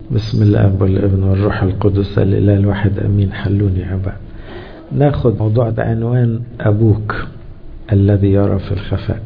بسم الاب والابن والروح القدس الاله الواحد امين حلوني يا ابا ناخد موضوع ده عنوان ابوك الذي يرى في الخفاء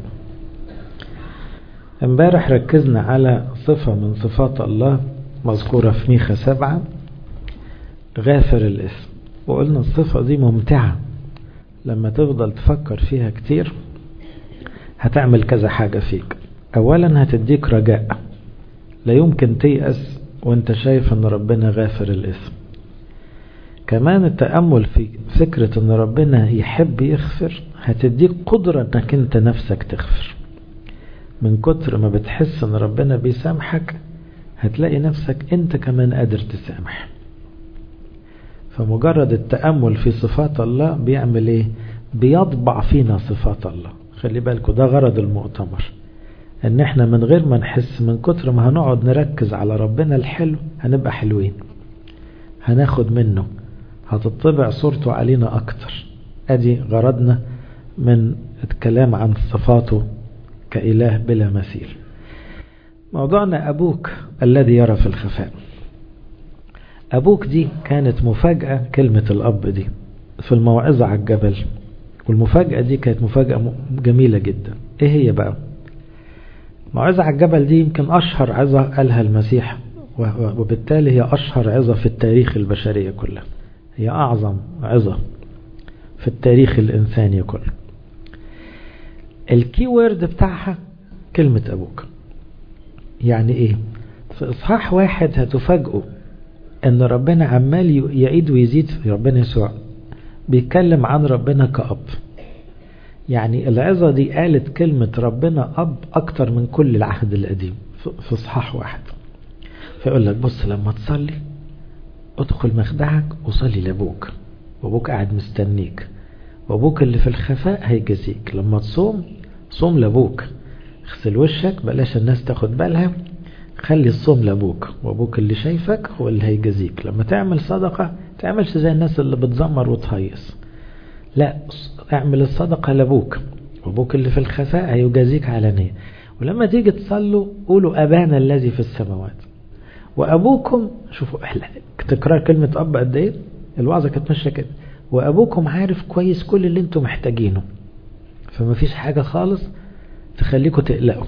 امبارح ركزنا على صفة من صفات الله مذكورة في ميخا سبعة غافر الاسم وقلنا الصفة دي ممتعة لما تفضل تفكر فيها كتير هتعمل كذا حاجة فيك اولا هتديك رجاء لا يمكن تيأس وانت شايف ان ربنا غافر الاسم كمان التأمل في فكرة ان ربنا يحب يغفر هتديك قدرة انك انت نفسك تغفر من كتر ما بتحس ان ربنا بيسامحك هتلاقي نفسك انت كمان قادر تسامح فمجرد التأمل في صفات الله بيعمل ايه بيطبع فينا صفات الله خلي بالكوا ده غرض المؤتمر ان احنا من غير ما نحس من كتر ما هنقعد نركز على ربنا الحلو هنبقى حلوين هناخد منه هتطبع صورته علينا اكتر ادي غرضنا من الكلام عن صفاته كإله بلا مثيل موضوعنا أبوك الذي يرى في الخفاء أبوك دي كانت مفاجأة كلمة الأب دي في الموعظة على الجبل والمفاجأة دي كانت مفاجأة جميلة جدا إيه هي بقى موعظة على الجبل دي يمكن أشهر عظة قالها المسيح وبالتالي هي أشهر عظة في التاريخ البشرية كلها هي أعظم عظة في التاريخ الإنساني كله الكي وورد بتاعها كلمة أبوك يعني إيه في إصحاح واحد هتفاجئوا أن ربنا عمال يعيد ويزيد في ربنا يسوع بيتكلم عن ربنا كأب يعني العظة دي قالت كلمة ربنا أب أكتر من كل العهد القديم في إصحاح واحد فيقول لك بص لما تصلي ادخل مخدعك وصلي لأبوك وأبوك قاعد مستنيك وأبوك اللي في الخفاء هيجازيك لما تصوم صوم لأبوك اغسل وشك بلاش الناس تاخد بالها خلي الصوم لأبوك وأبوك اللي شايفك هو اللي هيجازيك لما تعمل صدقة تعملش زي الناس اللي بتزمر وتهيص لا اعمل الصدقة لأبوك وأبوك اللي في الخفاء هيجازيك علانية ولما تيجي تصلوا قولوا أبانا الذي في السماوات وأبوكم شوفوا تكرار كلمة أب قد إيه الوعظة كانت ماشية كده وأبوكم عارف كويس كل اللي انتم محتاجينه فما فيش حاجة خالص تخليكم تقلقوا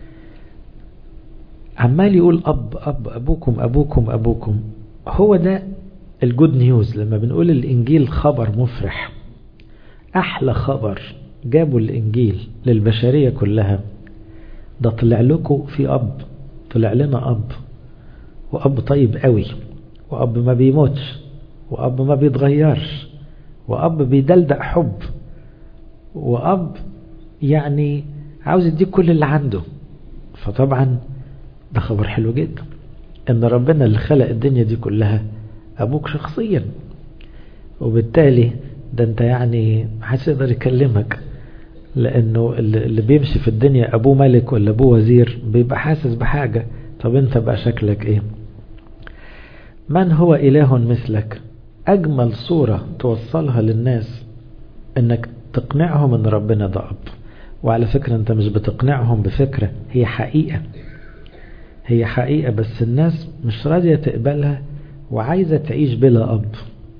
عمال يقول أب أب أبوكم أبوكم أبوكم هو ده الجود نيوز لما بنقول الإنجيل خبر مفرح أحلى خبر جابوا الإنجيل للبشرية كلها ده طلع لكم في أب طلع لنا أب وأب طيب قوي وأب ما بيموتش وأب ما بيتغيرش وأب بيدلدق حب وأب يعني عاوز يديك كل اللي عنده فطبعا ده خبر حلو جدا ان ربنا اللي خلق الدنيا دي كلها ابوك شخصيا وبالتالي ده انت يعني محدش يقدر يكلمك لانه اللي بيمشي في الدنيا ابوه ملك ولا ابوه وزير بيبقى حاسس بحاجة طب انت بقى شكلك ايه من هو اله مثلك اجمل صورة توصلها للناس انك تقنعهم ان ربنا ده اب وعلى فكرة انت مش بتقنعهم بفكرة هي حقيقة هي حقيقة بس الناس مش راضية تقبلها وعايزة تعيش بلا اب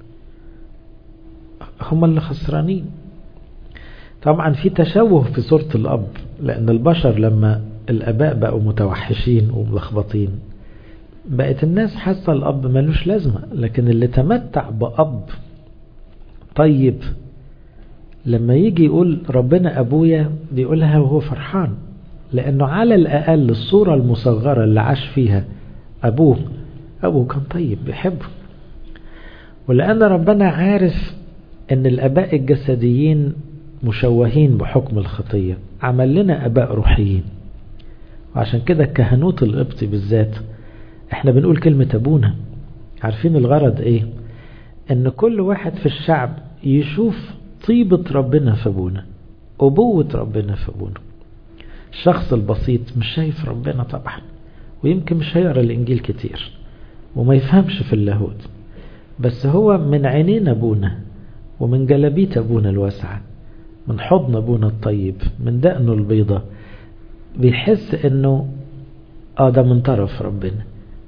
هم اللي خسرانين طبعا في تشوه في صورة الاب لان البشر لما الاباء بقوا متوحشين وملخبطين بقت الناس حاسة الاب ملوش لازمة لكن اللي تمتع باب طيب لما يجي يقول ربنا أبويا بيقولها وهو فرحان لأنه على الأقل الصورة المصغرة اللي عاش فيها أبوه أبوه كان طيب بيحبه ولأن ربنا عارف أن الأباء الجسديين مشوهين بحكم الخطية عمل لنا أباء روحيين وعشان كده الكهنوت القبطي بالذات احنا بنقول كلمة أبونا عارفين الغرض ايه ان كل واحد في الشعب يشوف طيبة ربنا في ابونا أبوة ربنا في ابونا الشخص البسيط مش شايف ربنا طبعا ويمكن مش هيقرا الإنجيل كتير وما يفهمش في اللاهوت بس هو من عينين أبونا ومن جلبية أبونا الواسعة من حضن أبونا الطيب من دقنه البيضة بيحس إنه آه ده من طرف ربنا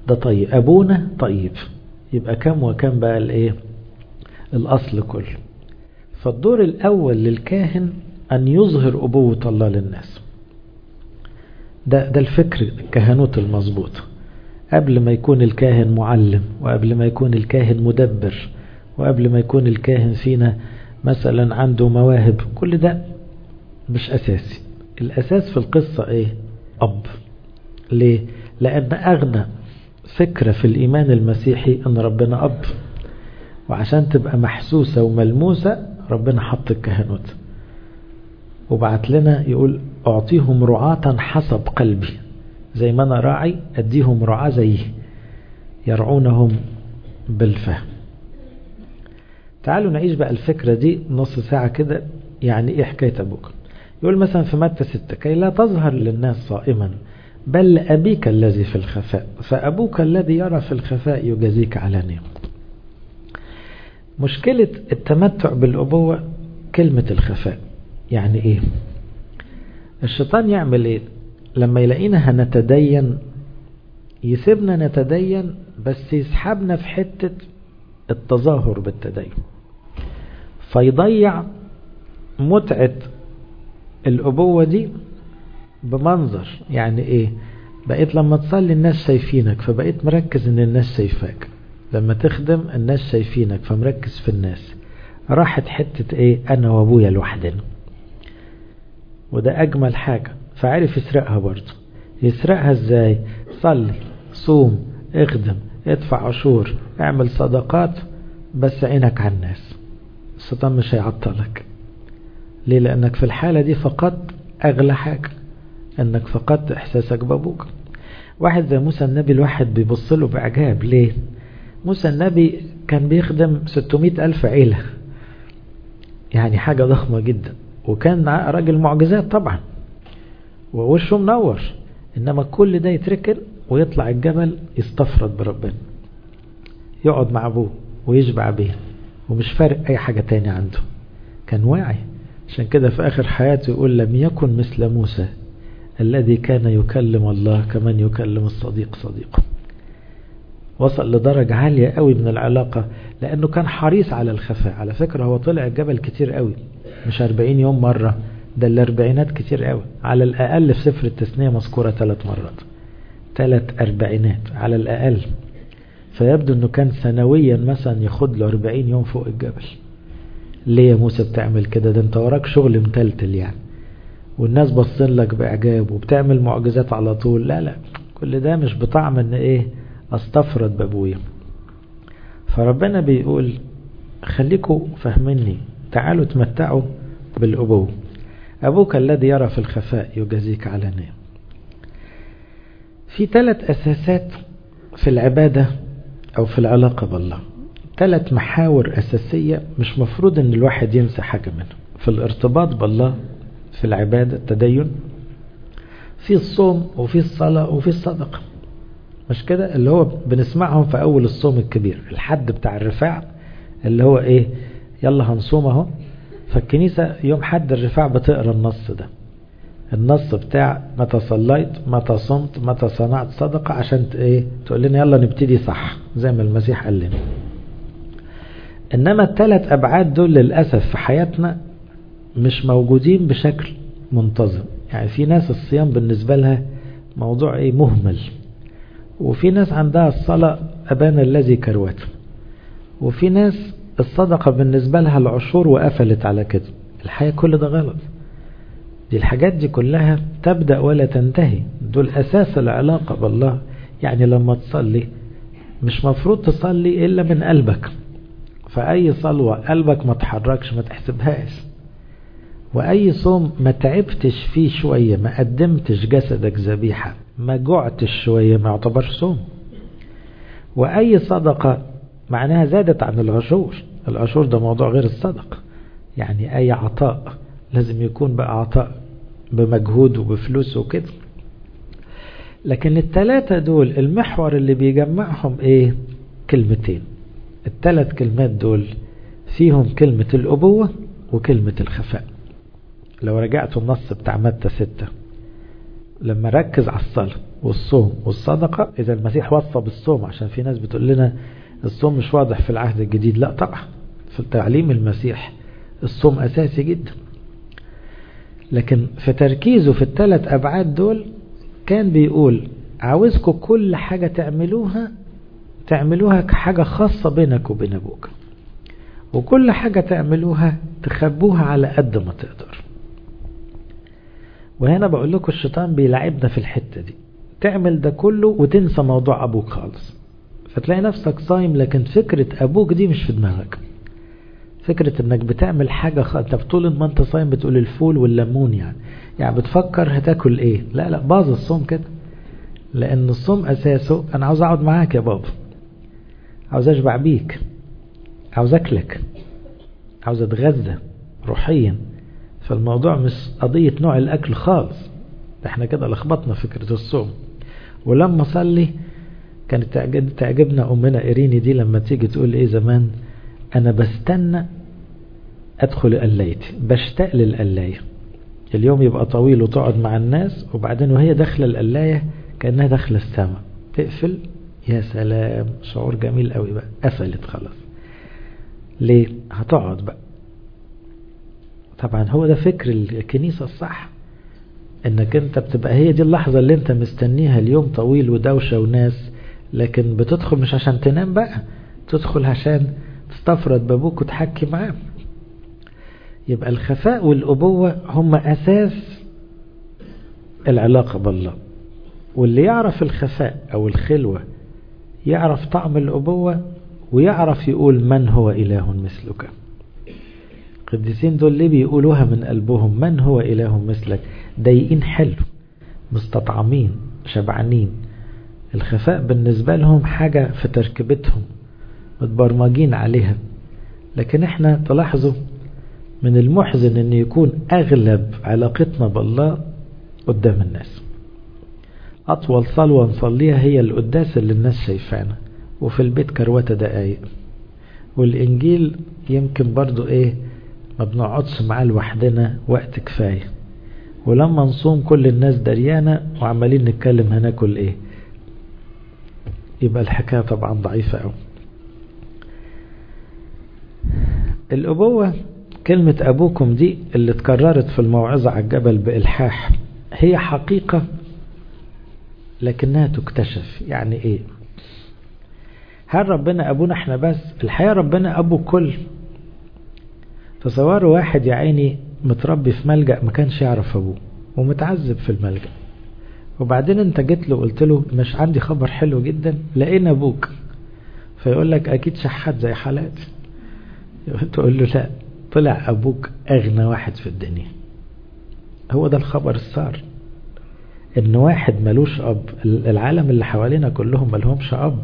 ده طيب أبونا طيب يبقى كم وكم بقى الايه الأصل كله فالدور الأول للكاهن أن يظهر أبوة الله للناس ده, ده الفكر الكهنوت المظبوط قبل ما يكون الكاهن معلم وقبل ما يكون الكاهن مدبر وقبل ما يكون الكاهن فينا مثلا عنده مواهب كل ده مش أساسي الأساس في القصة إيه أب ليه لأن أغنى فكرة في الإيمان المسيحي أن ربنا أب وعشان تبقى محسوسة وملموسة ربنا حط الكهنوت وبعت لنا يقول أعطيهم رعاة حسب قلبي زي ما أنا راعي أديهم رعاة زيه يرعونهم بالفهم تعالوا نعيش بقى الفكرة دي نص ساعة كده يعني إيه حكاية أبوك يقول مثلا في متى ستة كي لا تظهر للناس صائما بل أبيك الذي في الخفاء فأبوك الذي يرى في الخفاء يجازيك علانية مشكلة التمتع بالأبوة كلمة الخفاء يعني إيه الشيطان يعمل إيه لما يلاقينا هنتدين يسيبنا نتدين بس يسحبنا في حتة التظاهر بالتدين فيضيع متعة الأبوة دي بمنظر يعني إيه بقيت لما تصلي الناس شايفينك فبقيت مركز ان الناس شايفاك لما تخدم الناس شايفينك فمركز في الناس راحت حتة ايه انا وابويا لوحدنا وده اجمل حاجة فعرف يسرقها برضه يسرقها ازاي صلي صوم اخدم ادفع عشور اعمل صدقات بس عينك على الناس الشيطان مش هيعطلك ليه لانك في الحالة دي فقدت اغلى حاجة انك فقدت احساسك بابوك واحد زي موسى النبي الواحد بيبص له باعجاب ليه موسى النبي كان بيخدم 600 ألف عيلة يعني حاجة ضخمة جدا وكان راجل معجزات طبعا ووشه منور إنما كل ده يتركن ويطلع الجبل يستفرد بربنا يقعد مع أبوه ويشبع بيه ومش فارق أي حاجة تاني عنده كان واعي عشان كده في آخر حياته يقول لم يكن مثل موسى الذي كان يكلم الله كمن يكلم الصديق صديقه وصل لدرجة عالية قوي من العلاقة لأنه كان حريص على الخفاء على فكرة هو طلع الجبل كتير قوي مش 40 يوم مرة ده الأربعينات كتير قوي على الأقل في سفر التثنية مذكورة ثلاث مرات ثلاث أربعينات على الأقل فيبدو أنه كان سنويا مثلا ياخد له 40 يوم فوق الجبل ليه يا موسى بتعمل كده ده انت وراك شغل متلتل يعني والناس باصين لك بإعجاب وبتعمل معجزات على طول لا لا كل ده مش بطعم ان ايه استفرد بابويا فربنا بيقول خليكوا فاهميني تعالوا تمتعوا بالأبوة أبوك الذي يرى في الخفاء يجازيك علانية في ثلاث أساسات في العبادة أو في العلاقة بالله ثلاث محاور أساسية مش مفروض أن الواحد ينسى حاجة منهم في الارتباط بالله في العبادة التدين في الصوم وفي الصلاة وفي الصدقة مش كده اللي هو بنسمعهم في أول الصوم الكبير الحد بتاع الرفاع اللي هو إيه يلا هنصوم اهو فالكنيسة يوم حد الرفاع بتقرا النص ده النص بتاع متى صليت متى صمت متى صنعت صدقة عشان ايه تقول لنا يلا نبتدي صح زي ما المسيح قال لنا انما الثلاث ابعاد دول للأسف في حياتنا مش موجودين بشكل منتظم يعني في ناس الصيام بالنسبة لها موضوع ايه مهمل وفي ناس عندها الصلاة أبان الذي كروته وفي ناس الصدقة بالنسبة لها العشور وقفلت على كده الحقيقة كل ده غلط دي الحاجات دي كلها تبدأ ولا تنتهي دول أساس العلاقة بالله يعني لما تصلي مش مفروض تصلي إلا من قلبك فأي صلوة قلبك ما تحركش ما تحسبهاش وأي صوم ما تعبتش فيه شوية ما قدمتش جسدك ذبيحة ما جعتش شوية ما يعتبرش صوم وأي صدقة معناها زادت عن العشور العشور ده موضوع غير الصدقة يعني أي عطاء لازم يكون بقى عطاء بمجهود وبفلوس وكده لكن التلاتة دول المحور اللي بيجمعهم ايه كلمتين التلات كلمات دول فيهم كلمة الأبوة وكلمة الخفاء لو رجعتوا النص بتاع متى ستة لما ركز على الصلاة والصوم والصدقة إذا المسيح وصى بالصوم عشان في ناس بتقول لنا الصوم مش واضح في العهد الجديد لا طبعا في تعليم المسيح الصوم أساسي جدا لكن في تركيزه في الثلاث أبعاد دول كان بيقول عاوزكم كل حاجة تعملوها تعملوها كحاجة خاصة بينك وبين أبوك وكل حاجة تعملوها تخبوها على قد ما تقدر وهنا بقول لكم الشيطان بيلعبنا في الحتة دي تعمل ده كله وتنسى موضوع أبوك خالص فتلاقي نفسك صايم لكن فكرة أبوك دي مش في دماغك فكرة انك بتعمل حاجة خ... انت طول ما انت صايم بتقول الفول والليمون يعني يعني بتفكر هتاكل ايه لا لا باظ الصوم كده لان الصوم اساسه انا عاوز اقعد معاك يا بابا عاوز اشبع بيك عاوز اكلك عاوز اتغذى روحيا فالموضوع مش قضية نوع الاكل خالص احنا كده لخبطنا فكرة الصوم ولما اصلي كانت تعجبنا امنا ايريني دي لما تيجي تقول ايه زمان انا بستنى ادخل قلايتي بشتاق للقلاية اليوم يبقى طويل وتقعد مع الناس وبعدين وهي داخلة القلاية كأنها داخلة السماء تقفل يا سلام شعور جميل قوي بقى قفلت خلاص ليه هتقعد بقى طبعا هو ده فكر الكنيسة الصح انك انت بتبقى هي دي اللحظة اللي انت مستنيها اليوم طويل ودوشة وناس لكن بتدخل مش عشان تنام بقى تدخل عشان تستفرد بابوك وتحكي معاه يبقى الخفاء والأبوة هم أساس العلاقة بالله واللي يعرف الخفاء أو الخلوة يعرف طعم الأبوة ويعرف يقول من هو إله مثلك القديسين دول ليه بيقولوها من قلبهم من هو إله مثلك ضايقين حلو مستطعمين شبعانين الخفاء بالنسبة لهم حاجة في تركيبتهم متبرمجين عليها لكن احنا تلاحظوا من المحزن ان يكون اغلب علاقتنا بالله قدام الناس اطول صلوة نصليها هي القداس اللي الناس شايفانا وفي البيت كروتة دقايق والانجيل يمكن برضو ايه ما بنقعدش معاه لوحدنا وقت كفاية ولما نصوم كل الناس دريانة وعمالين نتكلم هناكل ايه يبقى الحكاية طبعا ضعيفة قوي الأبوة كلمة أبوكم دي اللي اتكررت في الموعظة على الجبل بإلحاح هي حقيقة لكنها تكتشف يعني إيه هل ربنا أبونا احنا بس الحقيقة ربنا أبو كل تصوروا واحد يا عيني متربي في ملجأ ما كانش يعرف أبوه ومتعذب في الملجأ وبعدين انت جيت له قلت له مش عندي خبر حلو جدا لقينا أبوك فيقول لك أكيد شحات زي حالاتي تقول له لا طلع أبوك أغنى واحد في الدنيا هو ده الخبر الصار إن واحد ملوش أب العالم اللي حوالينا كلهم ملهمش أب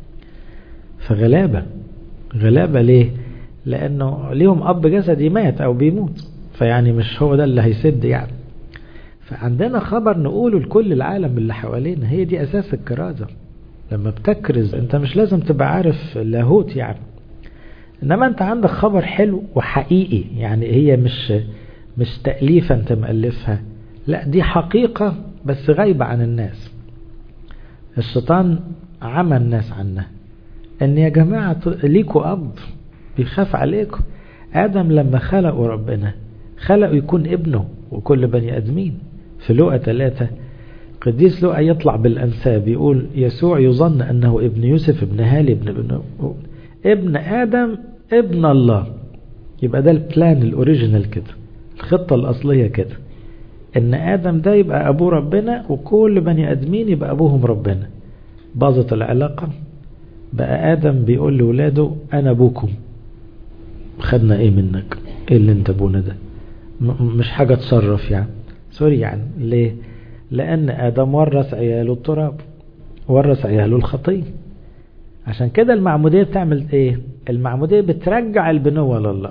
فغلابة غلابة ليه لأنه ليهم أب جسدي مات أو بيموت فيعني مش هو ده اللي هيسد يعني فعندنا خبر نقوله لكل العالم اللي حوالينا هي دي أساس الكرازة لما بتكرز انت مش لازم تبقى عارف لاهوت يعني انما انت عندك خبر حلو وحقيقي يعني هي مش مش تأليفة انت مألفها لا دي حقيقة بس غايبة عن الناس الشيطان عمى الناس عنها ان يا جماعة ليكوا اب بيخاف عليكم ادم لما خلقوا ربنا خلقوا يكون ابنه وكل بني ادمين في لقى ثلاثة قديس لقى يطلع بالانساب يقول يسوع يظن انه ابن يوسف ابن هالي ابن ابن ابن ادم ابن الله يبقى ده البلان الاوريجينال كده الخطة الاصلية كده ان ادم ده يبقى ابوه ربنا وكل بني ادمين يبقى ابوهم ربنا باظت العلاقة بقى ادم بيقول لولاده انا ابوكم خدنا ايه منك ايه اللي انت ابونا ده مش حاجة تصرف يعني سوري يعني ليه لان ادم ورث عياله التراب ورث عياله الخطيه عشان كده المعمودية بتعمل ايه المعمودية بترجع البنوة لله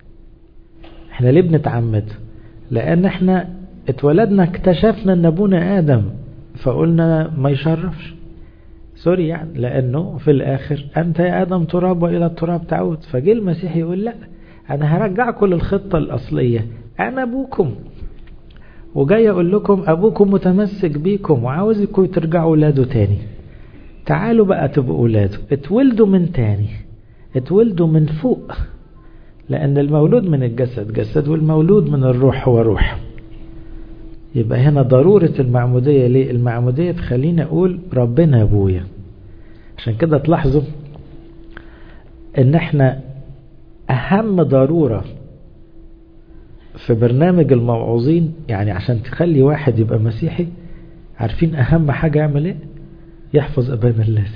احنا ليه بنتعمد لان احنا اتولدنا اكتشفنا ان ابونا ادم فقلنا ما يشرفش سوري يعني لانه في الاخر انت يا ادم تراب والى التراب تعود فجه المسيح يقول لا انا هرجعكم للخطة الاصلية انا ابوكم وجاي اقول لكم ابوكم متمسك بيكم وعاوزكم ترجعوا ولاده تاني تعالوا بقى تبقوا ولاده اتولدوا من تاني اتولدوا من فوق لان المولود من الجسد جسد والمولود من الروح هو روح يبقى هنا ضرورة المعمودية ليه المعمودية تخليني اقول ربنا ابويا عشان كده تلاحظوا ان احنا اهم ضرورة في برنامج الموعوظين يعني عشان تخلي واحد يبقى مسيحي عارفين اهم حاجة يعمل ايه يحفظ ابانا الذي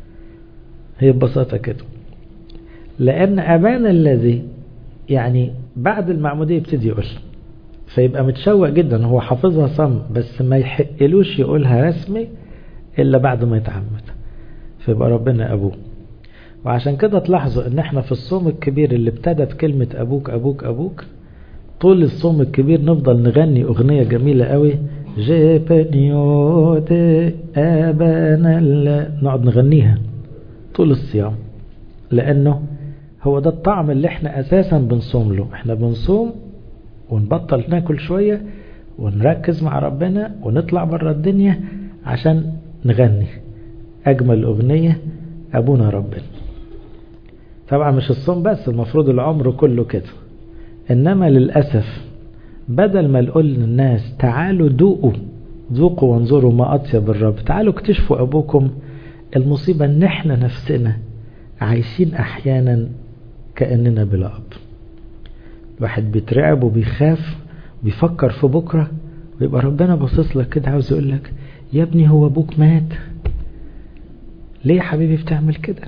هي ببساطة كده لان ابانا الذي يعني بعد المعمودية يبتدي يقول فيبقى متشوق جدا هو حافظها صم بس ما يحقلوش يقولها رسمي الا بعد ما يتعمد فيبقى ربنا ابوه وعشان كده تلاحظوا ان احنا في الصوم الكبير اللي ابتدى بكلمة ابوك ابوك ابوك طول الصوم الكبير نفضل نغني اغنية جميلة قوي جيبنيوت ابانا نقعد نغنيها طول الصيام لانه هو ده الطعم اللي احنا اساسا بنصوم له احنا بنصوم ونبطل ناكل شوية ونركز مع ربنا ونطلع بره الدنيا عشان نغني اجمل اغنية ابونا ربنا طبعا مش الصوم بس المفروض العمر كله كده انما للأسف بدل ما نقول للناس تعالوا ذوقوا ذوقوا وانظروا ما أطيب الرب تعالوا اكتشفوا أبوكم المصيبة ان احنا نفسنا عايشين احيانا كأننا بلا أب الواحد بيترعب وبيخاف وبيفكر في بكرة ويبقى ربنا باصص لك كده عاوز يقول لك يا ابني هو ابوك مات ليه يا حبيبي بتعمل كده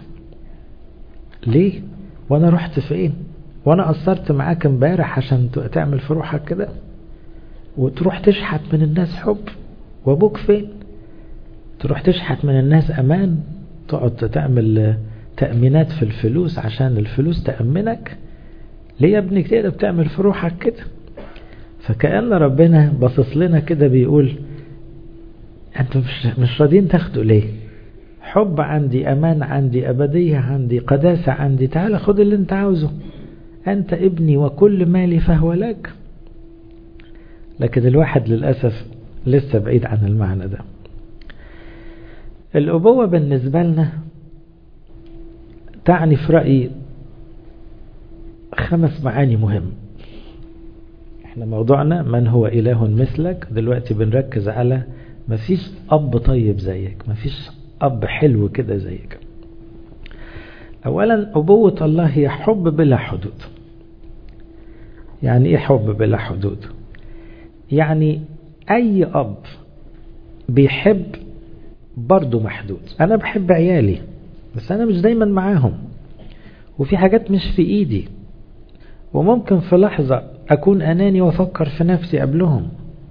ليه وانا رحت فين وانا قصرت معاك امبارح عشان تعمل في روحك كده وتروح تشحت من الناس حب وابوك فين تروح تشحت من الناس امان تقعد تعمل تأمينات في الفلوس عشان الفلوس تأمنك ليه يا ابني كده بتعمل في روحك كده فكأن ربنا باصص لنا كده بيقول انتوا مش, مش راضيين تاخدوا ليه حب عندي امان عندي ابدية عندي قداسة عندي تعال خد اللي انت عاوزه انت ابني وكل مالي فهو لك لكن الواحد للأسف لسه بعيد عن المعنى ده الأبوة بالنسبة لنا تعني في رأيي خمس معاني مهم احنا موضوعنا من هو إله مثلك دلوقتي بنركز على مفيش أب طيب زيك مفيش أب حلو كده زيك أولا أبوة الله هي حب بلا حدود يعني إيه حب بلا حدود يعني أي أب بيحب برضه محدود أنا بحب عيالي بس أنا مش دايما معاهم وفي حاجات مش في إيدي وممكن في لحظة أكون أناني وأفكر في نفسي قبلهم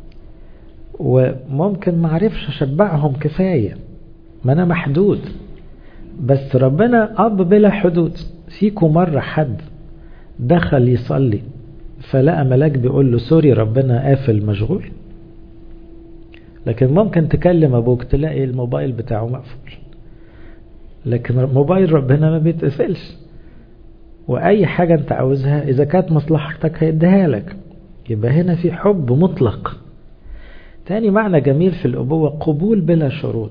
وممكن معرفش أشبعهم كفاية ما أنا محدود بس ربنا أب بلا حدود فيكم مرة حد دخل يصلي فلقى ملاك بيقول له سوري ربنا قافل مشغول لكن ممكن تكلم أبوك تلاقي الموبايل بتاعه مقفول لكن موبايل ربنا ما بيتقفلش وأي حاجة أنت عاوزها إذا كانت مصلحتك هيديها لك يبقى هنا في حب مطلق تاني معنى جميل في الأبوة قبول بلا شروط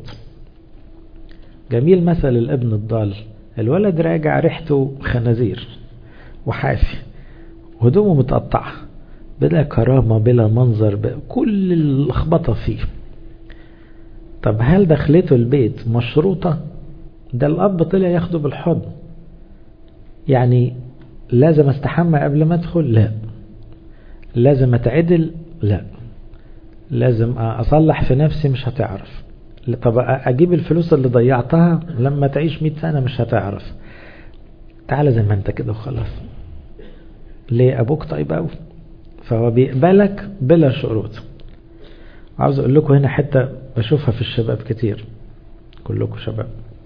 جميل مثل الابن الضال الولد راجع ريحته خنازير وحافي هدومه متقطعة بلا كرامة بلا منظر بلا كل اللخبطة فيه طب هل دخلته البيت مشروطة ده الأب طلع ياخده بالحضن يعني لازم استحمى قبل ما ادخل لا لازم اتعدل لا لازم اصلح في نفسي مش هتعرف طب اجيب الفلوس اللي ضيعتها لما تعيش 100 سنة مش هتعرف تعالى زي ما انت كده وخلاص ليه ابوك طيب قوي فهو بيقبلك بلا شروط عاوز اقول لكم هنا حتة بشوفها في الشباب كتير كلكم شباب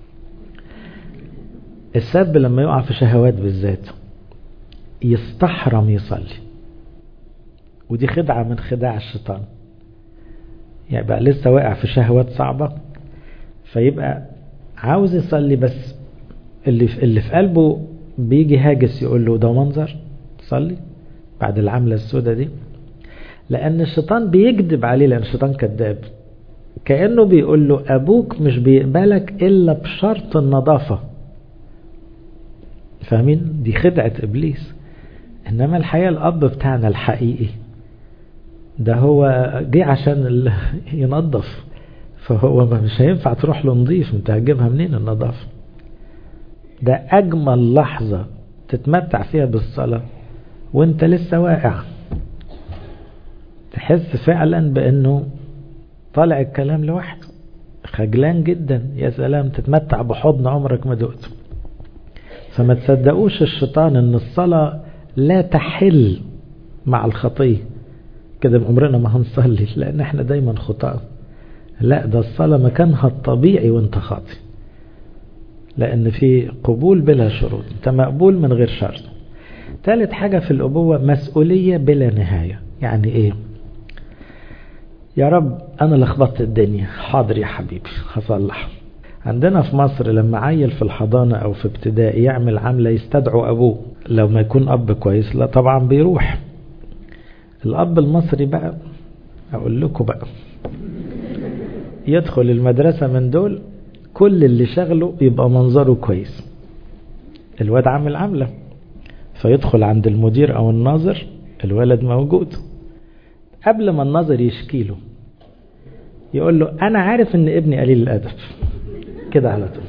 السب لما يقع في شهوات بالذات يستحرم يصلي ودي خدعة من خداع الشيطان يعني بقى لسه واقع في شهوات صعبة فيبقى عاوز يصلي بس اللي في, اللي في قلبه بيجي هاجس يقول له ده منظر صلي بعد العملة السودة دي لأن الشيطان بيكذب عليه لأن الشيطان كذاب كأنه بيقول له أبوك مش بيقبلك إلا بشرط النظافة فاهمين دي خدعة إبليس إنما الحقيقة الأب بتاعنا الحقيقي ده هو جه عشان ينظف فهو مش هينفع تروح له نظيف انت هتجيبها منين النظافة ده أجمل لحظة تتمتع فيها بالصلاة وانت لسه واقع تحس فعلا بأنه طالع الكلام لوحده خجلان جدا يا سلام تتمتع بحضن عمرك ما دقته فما تصدقوش الشيطان ان الصلاة لا تحل مع الخطية كده عمرنا ما هنصلي لان احنا دايما خطاء لا ده الصلاة مكانها الطبيعي وانت خاطي لان في قبول بلا شروط انت مقبول من غير شرط ثالث حاجة في الأبوة مسؤولية بلا نهاية يعني ايه يا رب انا لخبطت الدنيا حاضر يا حبيبي هصلح عندنا في مصر لما عيل في الحضانة او في ابتدائي يعمل عملة يستدعوا ابوه لو ما يكون اب كويس لا طبعا بيروح الاب المصري بقى اقول لكم بقى يدخل المدرسة من دول كل اللي شغله يبقى منظره كويس الواد عامل عملة فيدخل عند المدير او الناظر الولد موجود قبل ما الناظر يشكيله يقول له انا عارف ان ابني قليل الادب كده على طول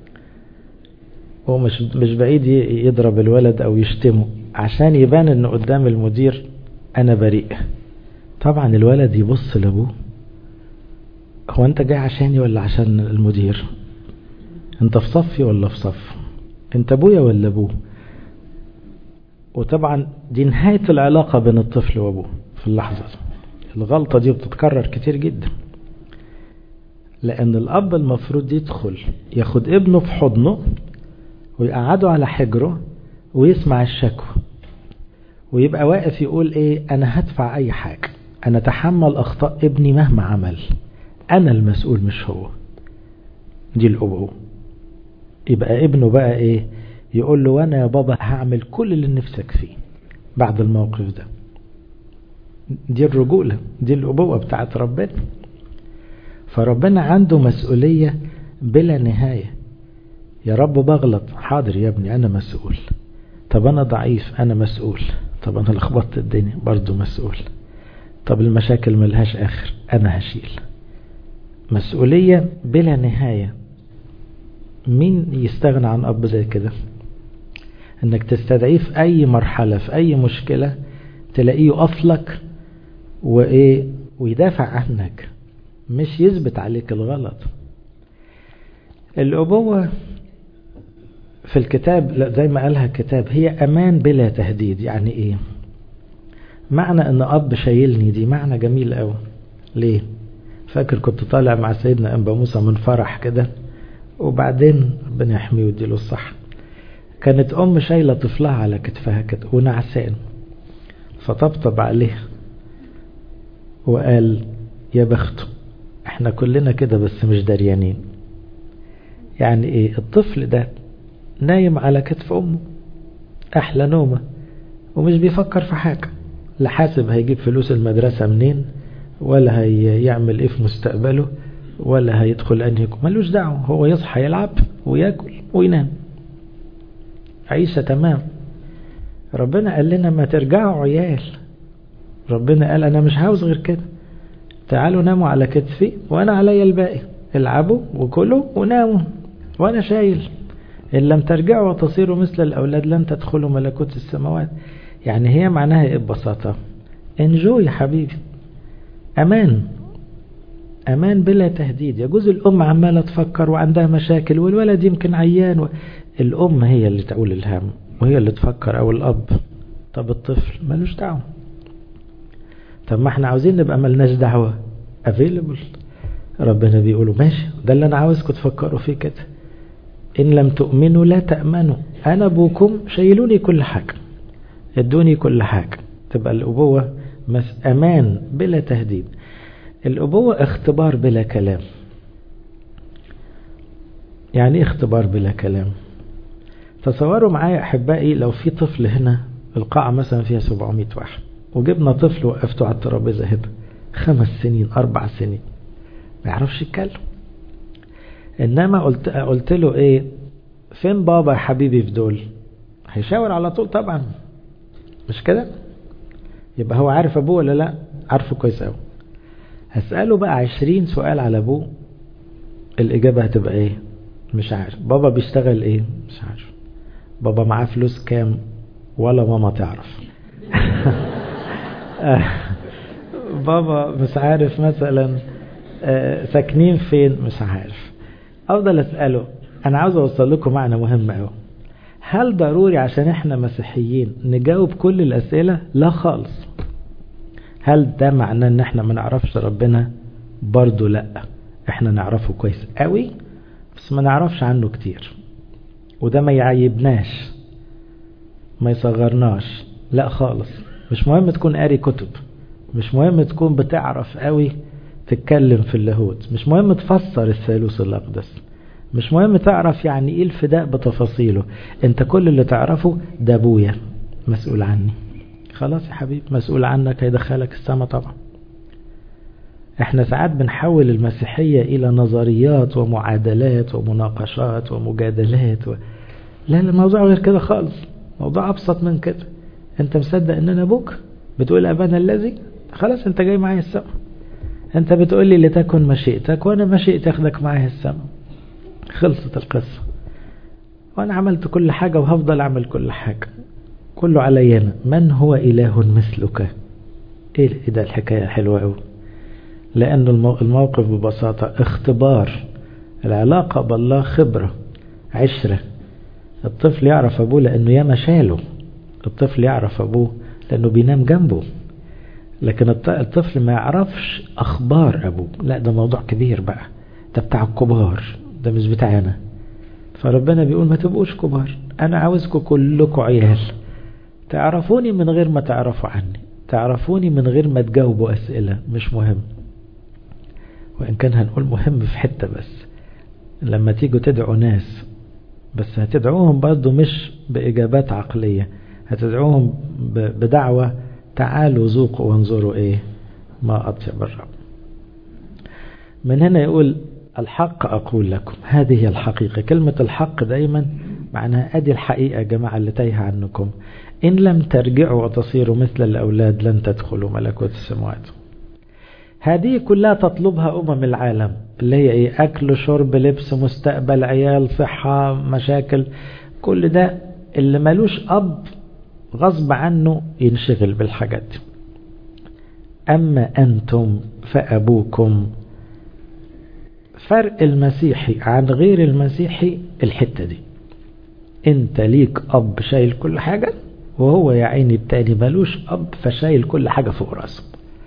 هو مش مش بعيد يضرب الولد او يشتمه عشان يبان انه قدام المدير انا بريء طبعا الولد يبص لابوه هو انت جاي عشاني ولا عشان المدير انت في صفي ولا في صف انت ابويا ولا ابوه وطبعا دي نهاية العلاقة بين الطفل وابوه في اللحظة دي الغلطة دي بتتكرر كتير جدا لأن الأب المفروض يدخل ياخد ابنه في حضنه ويقعده على حجره ويسمع الشكوى ويبقى واقف يقول ايه انا هدفع اي حاجة انا تحمل اخطاء ابني مهما عمل انا المسؤول مش هو دي الابوة يبقى ابنه بقى ايه يقول له وانا يا بابا هعمل كل اللي نفسك فيه بعد الموقف ده دي الرجولة دي الأبوة بتاعت ربنا فربنا عنده مسؤولية بلا نهاية يا رب بغلط حاضر يا ابني أنا مسؤول طب أنا ضعيف أنا مسؤول طب أنا لخبطت الدنيا برضو مسؤول طب المشاكل ملهاش آخر أنا هشيل مسؤولية بلا نهاية مين يستغنى عن أب زي كده انك تستدعيه في اي مرحلة في اي مشكلة تلاقيه يقف لك وايه ويدافع عنك مش يثبت عليك الغلط الأبوة في الكتاب زي ما قالها الكتاب هي أمان بلا تهديد يعني إيه معنى أن أب شايلني دي معنى جميل قوي ليه فاكر كنت طالع مع سيدنا أنبا موسى من فرح كده وبعدين ربنا يحميه ويديله الصحة كانت أم شايلة طفلها على كتفها كده ونعسان فطبطب عليه وقال يا بخته احنا كلنا كده بس مش دريانين يعني ايه الطفل ده نايم على كتف امه احلى نومه ومش بيفكر في حاجة لا حاسب هيجيب فلوس المدرسة منين ولا هيعمل ايه في مستقبله ولا هيدخل انهي ملوش دعوه هو يصحى يلعب وياكل وينام عيسى تمام ربنا قال لنا ما ترجعوا عيال ربنا قال انا مش عاوز غير كده تعالوا ناموا على كتفي وانا عليا الباقي العبوا وكلوا وناموا وانا شايل ان لم ترجعوا وتصيروا مثل الاولاد لن تدخلوا ملكوت السماوات يعني هي معناها ايه ببساطه انجو يا حبيبي امان امان بلا تهديد يجوز الام عماله تفكر وعندها مشاكل والولد يمكن عيان و... الام هي اللي تقول الهم وهي اللي تفكر او الاب طب الطفل ملوش دعوه طب ما احنا عاوزين نبقى ملناش دعوه افيلبل ربنا بيقولوا ماشي ده اللي انا عاوزكم تفكروا فيه كده ان لم تؤمنوا لا تأمنوا انا ابوكم شيلوني كل حاجه ادوني كل حاجه تبقى الابوه امان بلا تهديد الأبوة اختبار بلا كلام يعني ايه اختبار بلا كلام تصوروا معايا أحبائي لو في طفل هنا القاعة مثلا فيها 700 واحد وجبنا طفل وقفته على الترابيزة هنا خمس سنين أربع سنين ما يعرفش يتكلم إنما قلت, قلت له إيه فين بابا يا حبيبي في دول هيشاور على طول طبعا مش كده يبقى هو عارف أبوه ولا لا عارفه كويس أوي هسأله بقى عشرين سؤال على أبوه الإجابة هتبقى إيه مش عارف بابا بيشتغل إيه مش عارف بابا معاه فلوس كام ولا ماما تعرف بابا مش عارف مثلا ساكنين فين مش عارف افضل اساله انا عاوز اوصل لكم معنى مهم قوي هل ضروري عشان احنا مسيحيين نجاوب كل الاسئله لا خالص هل ده معناه ان احنا ما نعرفش ربنا برضه لا احنا نعرفه كويس قوي بس ما نعرفش عنه كتير وده ما يعيبناش ما يصغرناش لا خالص مش مهم تكون قاري كتب مش مهم تكون بتعرف قوي تتكلم في اللاهوت مش مهم تفسر الثالوث الأقدس مش مهم تعرف يعني ايه الفداء بتفاصيله انت كل اللي تعرفه ده ابويا مسؤول عني خلاص يا حبيبي مسؤول عنك هيدخلك السما طبعا احنا ساعات بنحول المسيحية الى نظريات ومعادلات ومناقشات ومجادلات و... لا الموضوع غير كده خالص موضوع ابسط من كده انت مصدق ان انا ابوك بتقول ابانا الذي خلاص انت جاي معايا السما انت بتقول لي لتكن مشيئتك وانا مشيئتي اخدك معايا السما خلصت القصة وانا عملت كل حاجة وهفضل اعمل كل حاجة كله علي انا من هو اله مثلك ايه ده الحكاية حلوة قوي لان الموقف ببساطة اختبار العلاقة بالله خبرة عشرة الطفل يعرف ابوه لانه ياما شاله الطفل يعرف ابوه لانه بينام جنبه لكن الطفل ما يعرفش اخبار ابوه لا ده موضوع كبير بقى ده بتاع الكبار ده مش بتاعي انا فربنا بيقول ما تبقوش كبار انا عاوزكم كلكم عيال تعرفوني من غير ما تعرفوا عني تعرفوني من غير ما تجاوبوا اسئلة مش مهم وان كان هنقول مهم في حتة بس لما تيجوا تدعوا ناس بس هتدعوهم برضو مش بإجابات عقلية هتدعوهم بدعوة تعالوا ذوقوا وانظروا ايه ما أطيب الرب من هنا يقول الحق أقول لكم هذه هي الحقيقة كلمة الحق دايما معناها أدي الحقيقة يا جماعة اللي تايهة عنكم إن لم ترجعوا وتصيروا مثل الأولاد لن تدخلوا ملكوت السماوات هذه كلها تطلبها أمم العالم اللي هي إيه أكل شرب لبس مستقبل عيال صحة مشاكل كل ده اللي ملوش أب غصب عنه ينشغل بالحاجات دي أما أنتم فأبوكم فرق المسيحي عن غير المسيحي الحتة دي انت ليك أب شايل كل حاجة وهو يا عيني التاني ملوش أب فشايل كل حاجة فوق راسه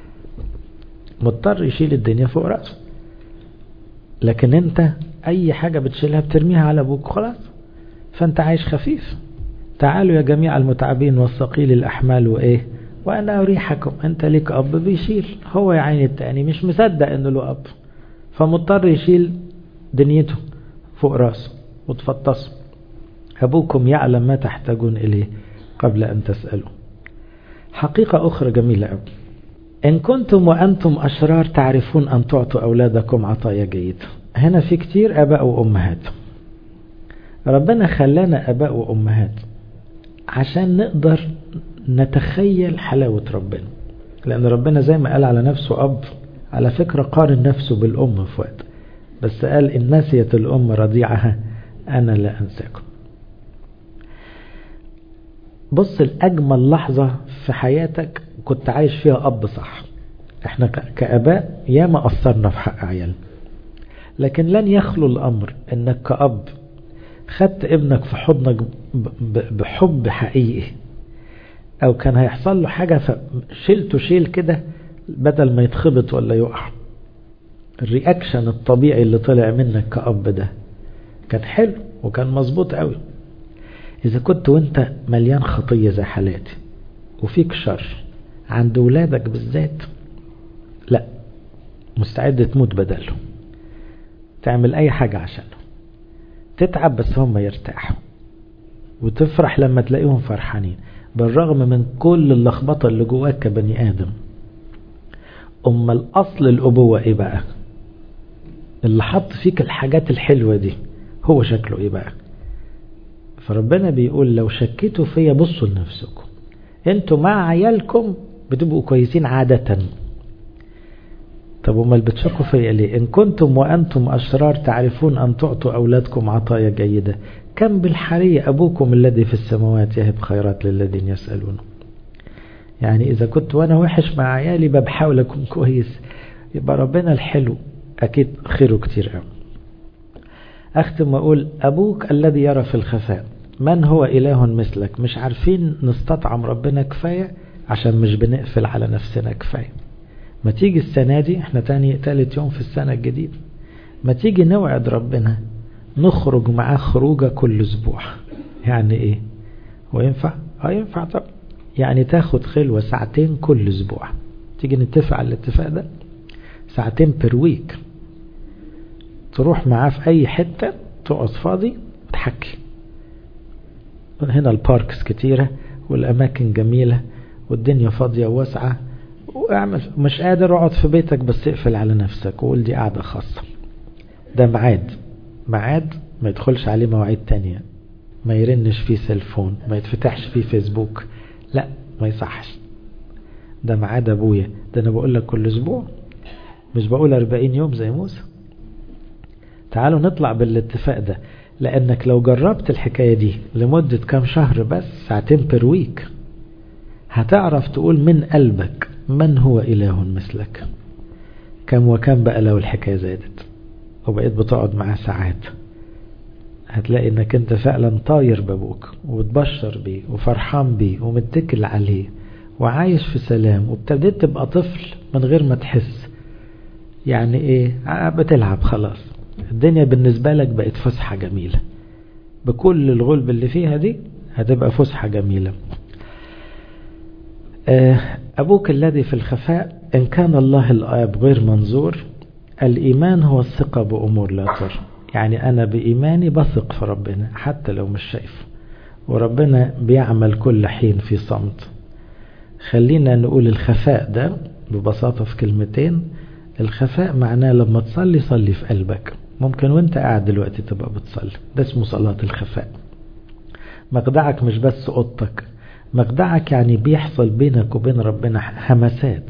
مضطر يشيل الدنيا فوق راسه لكن انت اي حاجة بتشيلها بترميها على ابوك خلاص فانت عايش خفيف تعالوا يا جميع المتعبين والثقيل الاحمال وايه وانا اريحكم انت ليك اب بيشيل هو يا عيني التاني مش مصدق انه له اب فمضطر يشيل دنيته فوق راسه وتفطسه ابوكم يعلم ما تحتاجون اليه قبل ان تسألوا حقيقة اخرى جميلة قوي إن كنتم وأنتم أشرار تعرفون أن تعطوا أولادكم عطايا جيدة هنا في كتير أباء وأمهات ربنا خلانا أباء وأمهات عشان نقدر نتخيل حلاوة ربنا لأن ربنا زي ما قال على نفسه أب على فكرة قارن نفسه بالأم في وقت بس قال إن نسيت الأم رضيعها أنا لا أنساكم بص الأجمل لحظة في حياتك كنت عايش فيها أب صح احنا كأباء ياما قصرنا في حق عيالنا لكن لن يخلو الأمر انك كأب خدت ابنك في حضنك بحب حقيقي او كان هيحصل له حاجة فشلته شيل كده بدل ما يتخبط ولا يقع الرياكشن الطبيعي اللي طلع منك كأب ده كان حلو وكان مظبوط قوي إذا كنت وانت مليان خطية زي حالاتي وفيك شر عند ولادك بالذات لا مستعد تموت بدله تعمل أي حاجة عشانه تتعب بس هم يرتاحوا وتفرح لما تلاقيهم فرحانين بالرغم من كل اللخبطة اللي جواك كبني آدم أما الأصل الأبوة إيه بقى اللي حط فيك الحاجات الحلوة دي هو شكله إيه بقى فربنا بيقول لو شكيتوا فيا بصوا لنفسكم انتوا مع عيالكم بتبقوا كويسين عادة طب امال بتشكوا فيا ليه ان كنتم وانتم اشرار تعرفون ان تعطوا اولادكم عطايا جيدة كم بالحري ابوكم الذي في السماوات يهب خيرات للذين يسألونه يعني اذا كنت وانا وحش مع عيالي بحاول اكون كويس يبقى ربنا الحلو اكيد خيره كتير قوي اختم واقول ابوك الذي يرى في الخفاء من هو اله مثلك مش عارفين نستطعم ربنا كفاية عشان مش بنقفل على نفسنا كفاية ما تيجي السنة دي احنا تاني تالت يوم في السنة الجديدة ما تيجي نوعد ربنا نخرج معاه خروجة كل اسبوع يعني ايه وينفع اه ينفع طب يعني تاخد خلوة ساعتين كل اسبوع تيجي نتفق على الاتفاق ده ساعتين بير ويك تروح معاه في اي حتة تقعد فاضي وتحكي هنا الباركس كتيرة والاماكن جميلة والدنيا فاضية وواسعة واعمل مش قادر اقعد في بيتك بس اقفل على نفسك وقول دي قاعدة خاصة ده ميعاد ميعاد ما يدخلش عليه مواعيد تانية ما يرنش فيه سيلفون ما يتفتحش فيه فيسبوك لا ما يصحش ده ميعاد ابويا ده انا بقول لك كل اسبوع مش بقول 40 يوم زي موسى تعالوا نطلع بالاتفاق ده لانك لو جربت الحكاية دي لمدة كام شهر بس ساعتين بير ويك هتعرف تقول من قلبك من هو إله مثلك كم وكم بقى لو الحكاية زادت وبقيت بتقعد معاه ساعات هتلاقي انك انت فعلا طاير بابوك وبتبشر بيه وفرحان بيه ومتكل عليه وعايش في سلام وابتديت تبقى طفل من غير ما تحس يعني ايه بتلعب خلاص الدنيا بالنسبة لك بقت فسحة جميلة بكل الغلب اللي فيها دي هتبقى فسحة جميلة أبوك الذي في الخفاء إن كان الله الآب غير منظور الإيمان هو الثقة بأمور لا ترى يعني أنا بإيماني بثق في ربنا حتى لو مش شايف وربنا بيعمل كل حين في صمت خلينا نقول الخفاء ده ببساطة في كلمتين الخفاء معناه لما تصلي صلي في قلبك ممكن وانت قاعد دلوقتي تبقى بتصلي ده اسمه صلاة الخفاء مخدعك مش بس اوضتك مخدعك يعني بيحصل بينك وبين ربنا همسات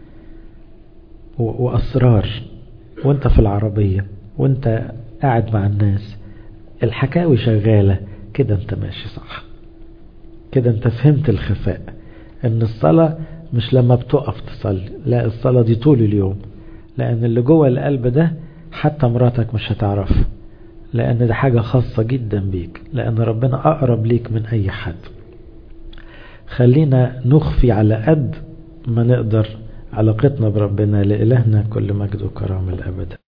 وأسرار وانت في العربية وانت قاعد مع الناس الحكاوي شغالة كده انت ماشي صح كده انت فهمت الخفاء ان الصلاة مش لما بتقف تصلي لا الصلاة دي طول اليوم لان اللي جوه القلب ده حتى مراتك مش هتعرف لان ده حاجة خاصة جدا بيك لان ربنا اقرب ليك من اي حد خلينا نخفي على قد ما نقدر علاقتنا بربنا لإلهنا كل مجد وكرامة الأبد